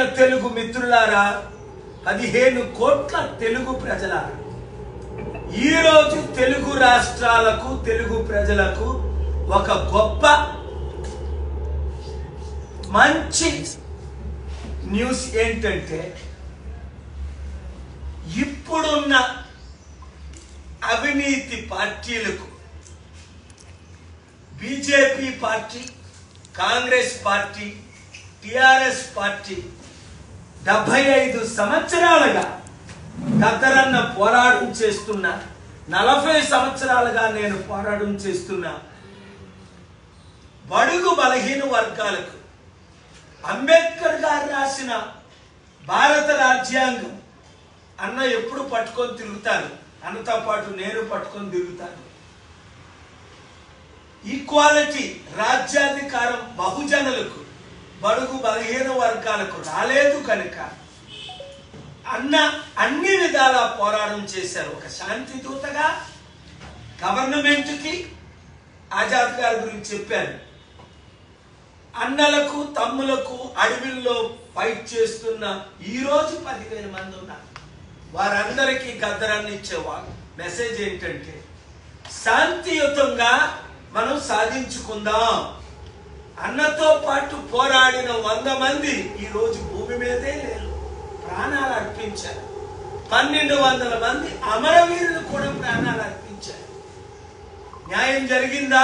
తెలుగు మిత్రులారా పదిహేను కోట్ల తెలుగు ప్రజలారా ఈరోజు తెలుగు రాష్ట్రాలకు తెలుగు ప్రజలకు ఒక గొప్ప మంచి న్యూస్ ఏంటంటే ఇప్పుడున్న అవినీతి పార్టీలకు BJP party Congress party TRS party డెబ్బై ఐదు సంవత్సరాలుగా గద్దరన్న పోరాటం చేస్తున్నా నలభై సంవత్సరాలుగా నేను పోరాటం చేస్తున్నా బడుగు బలహీన వర్గాలకు అంబేద్కర్ గారు రాసిన భారత రాజ్యాంగం అన్న ఎప్పుడు పట్టుకొని తిరుగుతాను అన్నతో పాటు నేను పట్టుకొని తిరుగుతాను ఈక్వాలిటీ రాజ్యాధికారం బహుజనులకు బడుగు బలహీన వర్గాలకు రాలేదు కనుక అన్న అన్ని విధాల పోరాటం చేశారు ఒక శాంతి దూతగా గవర్నమెంట్కి ఆజాద్ గారి గురించి చెప్పారు అన్నలకు తమ్ములకు అడవిల్లో ఫైట్ చేస్తున్న ఈ రోజు పదివేల మంది ఉన్నారు వారందరికీ గద్దరాన్ని ఇచ్చేవాళ్ళు మెసేజ్ ఏంటంటే శాంతియుతంగా మనం సాధించుకుందాం అన్నతో పాటు పోరాడిన వంద మంది ఈ రోజు భూమి మీదే లేరు ప్రాణాలు అర్పించారు పన్నెండు వందల మంది అమరవీరులు కూడా ప్రాణాలు అర్పించారు న్యాయం జరిగిందా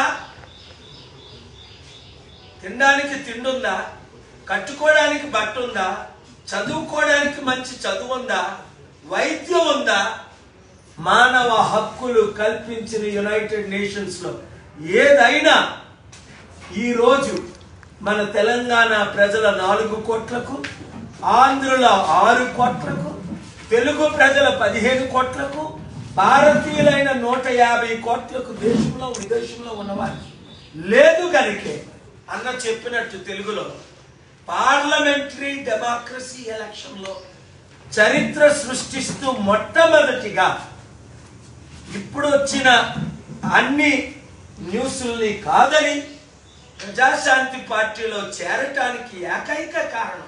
తినడానికి తిండుందా కట్టుకోవడానికి బట్ట ఉందా చదువుకోవడానికి మంచి చదువు ఉందా వైద్యం ఉందా మానవ హక్కులు కల్పించిన యునైటెడ్ నేషన్స్ లో ఏదైనా ఈ రోజు మన తెలంగాణ ప్రజల నాలుగు కోట్లకు ఆంధ్రుల ఆరు కోట్లకు తెలుగు ప్రజల పదిహేను కోట్లకు భారతీయులైన నూట యాభై కోట్లకు దేశంలో విదేశంలో ఉన్నవారికి లేదు కనుకే అన్న చెప్పినట్టు తెలుగులో పార్లమెంటరీ డెమోక్రసీ ఎలక్షన్లో చరిత్ర సృష్టిస్తూ మొట్టమొదటిగా ఇప్పుడు వచ్చిన అన్ని న్యూస్ల్ని కాదని ప్రజాశాంతి పార్టీలో చేరటానికి ఏకైక కారణం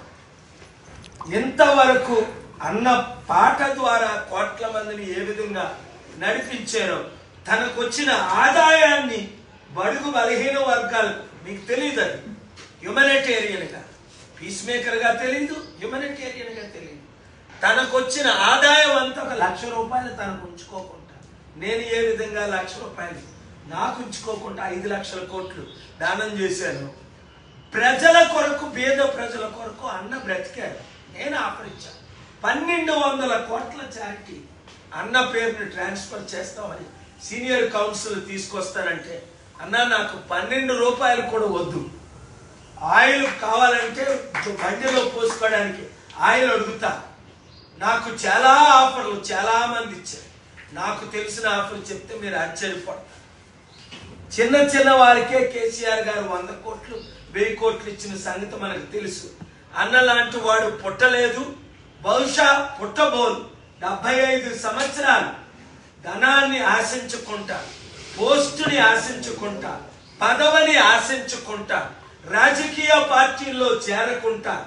ఇంతవరకు అన్న పాట ద్వారా కోట్ల మందిని ఏ విధంగా నడిపించారో తనకు వచ్చిన ఆదాయాన్ని బడుగు బలహీన వర్గాలు మీకు తెలియదు అది హ్యుమనిటేరియన్ గా పీస్ మేకర్ గా తెలియదు హ్యుమనిటేరియన్ గా తెలియదు తనకు వచ్చిన ఆదాయం అంతా ఒక లక్ష రూపాయలు తనకు ఉంచుకోకుండా నేను ఏ విధంగా లక్ష రూపాయలు నాకు ఉంచుకోకుండా ఐదు లక్షల కోట్లు దానం చేశాను ప్రజల కొరకు పేద ప్రజల కొరకు అన్న బ్రతికారు నేను ఆఫరించాను పన్నెండు వందల కోట్ల చారిటీ అన్న పేరుని ట్రాన్స్ఫర్ చేస్తామని సీనియర్ కౌన్సిల్ తీసుకొస్తారంటే అన్న నాకు పన్నెండు రూపాయలు కూడా వద్దు ఆయిల్ కావాలంటే బండిలో పోసుకోవడానికి ఆయిల్ అడుగుతా నాకు చాలా ఆఫర్లు చాలా మంది ఇచ్చారు నాకు తెలిసిన ఆఫర్లు చెప్తే మీరు ఆశ్చర్యపడతారు చిన్న చిన్న వారికే కేసీఆర్ గారు వంద కోట్లు వెయ్యి కోట్లు ఇచ్చిన సంగతి మనకు తెలుసు అన్న లాంటి వాడు పుట్టలేదు బహుశా పుట్టబోదు డెబ్బై ఐదు సంవత్సరాలు ధనాన్ని ఆశించుకుంటా పోస్టుని ఆశించుకుంటా పదవిని ఆశించుకుంటా రాజకీయ పార్టీల్లో చేరకుంటా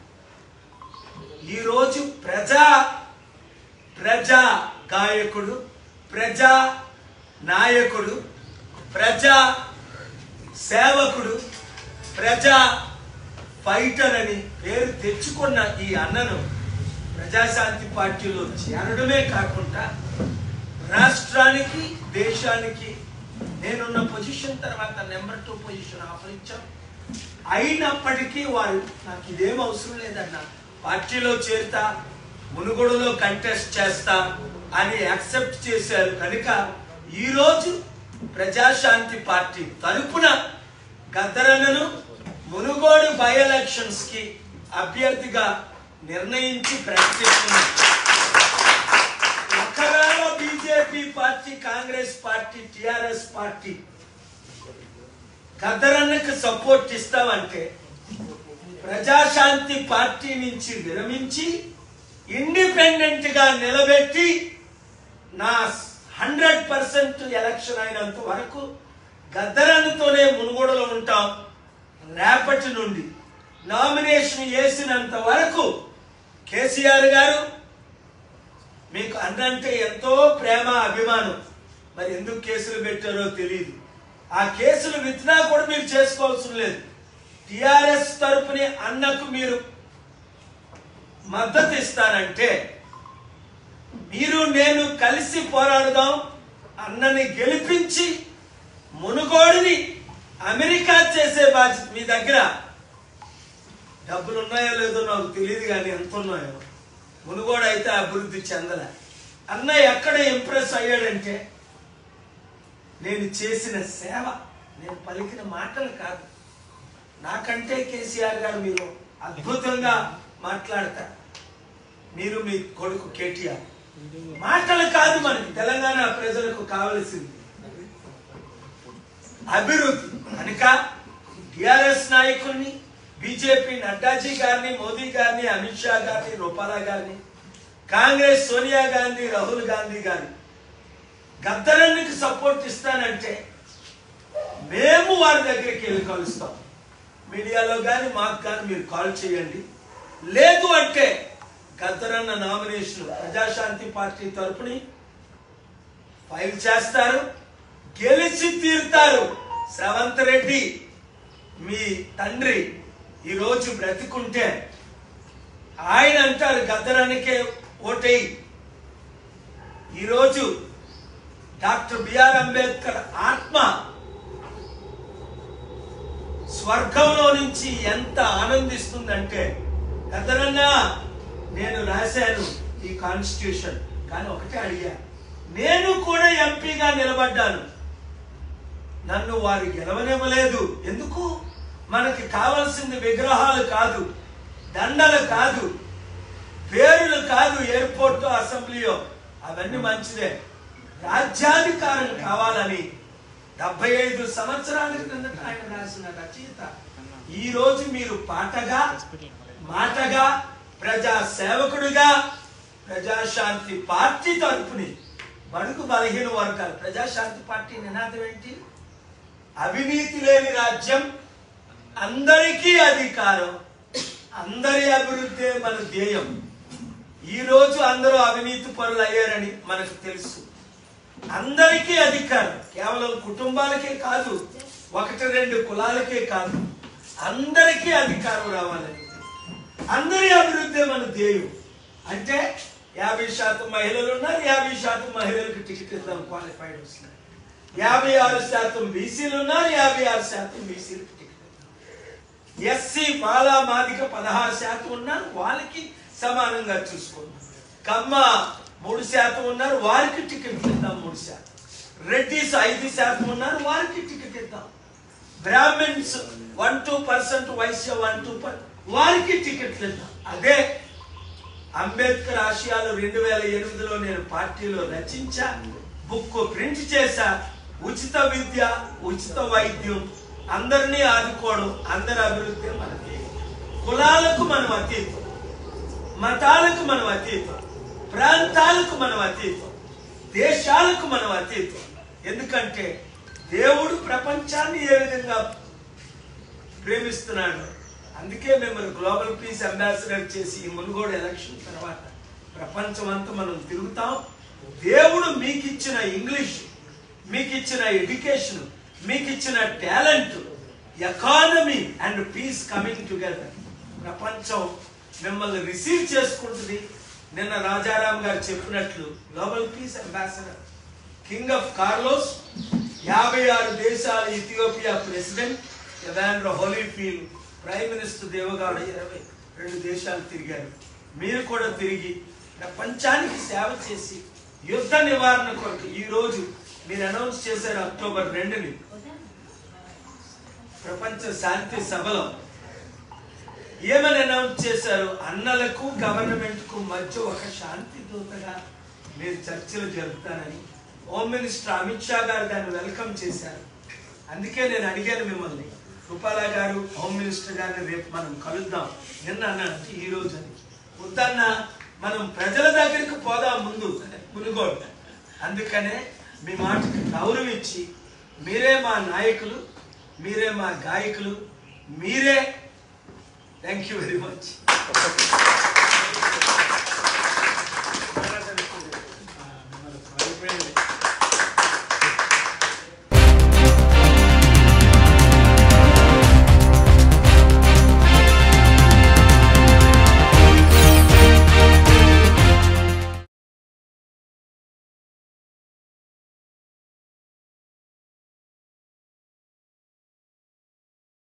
ఈరోజు ప్రజా ప్రజా గాయకుడు ప్రజా నాయకుడు ప్రజా సేవకుడు ప్రజా ఫైటర్ అని పేరు తెచ్చుకున్న ఈ అన్నను ప్రజాశాంతి పార్టీలో చేరడమే కాకుండా రాష్ట్రానికి దేశానికి నేనున్న పొజిషన్ తర్వాత నెంబర్ టూ పొజిషన్ ఆఫర్ ఇచ్చాం అయినప్పటికీ వాళ్ళు నాకు ఇదేం అవసరం లేదన్న పార్టీలో చేరుతా మునుగోడులో కంటెస్ట్ చేస్తా అని యాక్సెప్ట్ చేశారు కనుక ఈరోజు ప్రజాశాంతి పార్టీ తరపున గద్దరన్నను మునుగోడు బై ఎలక్షన్స్ కి అభ్యర్థిగా నిర్ణయించి ప్రకటిస్తున్నారు ఒకవేళ BJP party Congress party TRS party గద్దరన్నకు సపోర్ట్ ఇస్తామంటే ప్రజాశాంతి పార్టీ నుంచి విరమించి ఇండిపెండెంట్ గా నిలబెట్టి నా హండ్రెడ్ పర్సెంట్ ఎలక్షన్ అయినంత వరకు గద్దరన్నతోనే మునుగోడులో ఉంటాం రేపటి నుండి నామినేషన్ వేసినంత వరకు కేసీఆర్ గారు మీకు అన్నంటే ఎంతో ప్రేమ అభిమానం మరి ఎందుకు కేసులు పెట్టారో తెలియదు ఆ కేసులు విత్నా కూడా మీరు చేసుకోవాల్సిన లేదు టిఆర్ఎస్ తరపుని అన్నకు మీరు మద్దతు ఇస్తానంటే మీరు నేను కలిసి పోరాడదాం అన్నని గెలిపించి మునుగోడిని అమెరికా చేసే బాధ్యత మీ దగ్గర డబ్బులు ఉన్నాయో లేదో నాకు తెలియదు కానీ ఎంత ఉన్నాయో మునుగోడు అయితే అభివృద్ధి చెందలే అన్న ఎక్కడ ఇంప్రెస్ అయ్యాడంటే నేను చేసిన సేవ నేను పలికిన మాటలు కాదు నాకంటే కేసీఆర్ గారు మీరు అద్భుతంగా మాట్లాడతారు మీరు మీ కొడుకు కేటీఆర్ మాటలు కాదు మనకి తెలంగాణ ప్రజలకు కావలసింది అభివృద్ధి కనుక టిఆర్ఎస్ నాయకుల్ని బీజేపీ నడ్డాజీ గారిని మోదీ గారిని అమిత్ షా గారిని రూపాలా గారిని కాంగ్రెస్ సోనియా గాంధీ రాహుల్ గాంధీ గారిని గద్దరానికి సపోర్ట్ ఇస్తానంటే మేము వారి దగ్గరికి వెళ్ళి కలుస్తాం మీడియాలో కానీ మాకు కానీ మీరు కాల్ చేయండి లేదు అంటే గద్దరన్న నామినేషన్ ప్రజాశాంతి పార్టీ తరపుని ఫైల్ చేస్తారు గెలిచి తీరుతారు శ్రవంత్ రెడ్డి మీ తండ్రి ఈరోజు బ్రతికుంటే ఆయన అంటారు గద్దరానికే ఓటేయి ఈరోజు డాక్టర్ బిఆర్ అంబేద్కర్ ఆత్మ స్వర్గంలో నుంచి ఎంత ఆనందిస్తుందంటే గద్దరన్నా నేను రాశాను ఈ కాన్స్టిట్యూషన్ కానీ ఒకటే అడిగా నేను కూడా ఎంపీగా నిలబడ్డాను నన్ను వారు గెలవనివ్వలేదు ఎందుకు మనకి కావాల్సింది విగ్రహాలు కాదు దండలు కాదు పేర్లు కాదు ఎయిర్పోర్ట్ అసెంబ్లీయో అవన్నీ మంచిదే రాజ్యాధికారం కావాలని డెబ్బై ఐదు సంవత్సరాల క్రిందట ఆయన రాసిన రచయిత ఈ రోజు మీరు పాటగా మాటగా ప్రజా సేవకుడిగా ప్రజాశాంతి పార్టీ తరపుని బడుగు బలహీన వర్గాలు ప్రజాశాంతి పార్టీ నినాదం ఏంటి అవినీతి లేని రాజ్యం అందరికీ అధికారం అందరి అభివృద్ధి మన ధ్యేయం ఈ రోజు అందరూ అవినీతి పరులు అయ్యారని మనకు తెలుసు అందరికీ అధికారం కేవలం కుటుంబాలకే కాదు ఒకటి రెండు కులాలకే కాదు అందరికీ అధికారం రావాలని అందరి అభివృద్ధి మన ధ్యేయం అంటే యాభై శాతం మహిళలు ఉన్నారు యాభై శాతం మహిళలకు టికెట్ ఇద్దాం క్వాలిఫైడ్ వస్తున్నారు యాభై ఆరు శాతం బీసీలు ఉన్నారు యాభై ఆరు శాతం బీసీలకు టికెట్ ఇద్దాం ఎస్సీ మాలా మాదిక పదహారు శాతం ఉన్నారు వాళ్ళకి సమానంగా చూసుకున్నాం కమ్మ మూడు శాతం ఉన్నారు వారికి టికెట్ ఇద్దాం మూడు శాతం రెడ్డిస్ ఐదు శాతం ఉన్నారు వారికి టికెట్ ఇద్దాం Brahmins one two percent Vaishya one two per వారికి టికెట్లు ఇద్దాం అదే అంబేద్కర్ ఆశయాలు రెండు వేల ఎనిమిదిలో నేను పార్టీలో రచించా బుక్ ప్రింట్ చేశా ఉచిత విద్య ఉచిత వైద్యం అందరినీ ఆదుకోవడం అందరి అభివృద్ధి మనకి కులాలకు మనం అతీతం మతాలకు మనం అతీతం ప్రాంతాలకు మనం అతీతం దేశాలకు మనం అతీతం ఎందుకంటే దేవుడు ప్రపంచాన్ని ఏ విధంగా ప్రేమిస్తున్నాడు అందుకే మిమ్మల్ని గ్లోబల్ పీస్ అంబాసిడర్ చేసి ఈ మునుగోడు ఎలక్షన్ తర్వాత ప్రపంచం అంతా మనం తిరుగుతాం దేవుడు మీకు ఇచ్చిన ఇంగ్లీష్ మీకు ఇచ్చిన ఎడ్యుకేషన్ మీకు ఇచ్చిన talent economy and peace coming together ప్రపంచం మిమ్మల్ని రిసీవ్ చేసుకుంటుంది నిన్న రాజారాం గారు చెప్పినట్లు global peace ambassador king of Carlos యాభై ఆరు దేశాల Ethiopia president Evandro Holyfield prime minister Devegowda ఇరవై రెండు దేశాలు తిరిగారు మీరు కూడా తిరిగి ప్రపంచానికి సేవ చేసి యుద్ధ నివారణ కొరకు ఈ రోజు మీరు అనౌన్స్ చేశారు అక్టోబర్ రెండుని ప్రపంచ శాంతి సభలో ఏమని అనౌన్స్ చేశారు అన్నలకు గవర్నమెంట్ కు మధ్య ఒక శాంతి దూతగా మీరు చర్చలు జరుపుతారని హోమ్ మినిస్టర్ అమిత్ షా గారు దాన్ని వెల్కమ్ చేశారు అందుకే నేను అడిగాను మిమ్మల్ని రూపాలా గారు హోమ్ మినిస్టర్ గారిని రేపు మనం కలుద్దాం నిన్న అన్నాడు ఈ రోజు అని వద్దన్న మనం ప్రజల దగ్గరికి పోదాం ముందు మునుగోడు అందుకనే మీ మాటకి గౌరవం ఇచ్చి మీరే మా నాయకులు మీరే మా గాయకులు మీరే థ్యాంక్ యూ వెరీ మచ్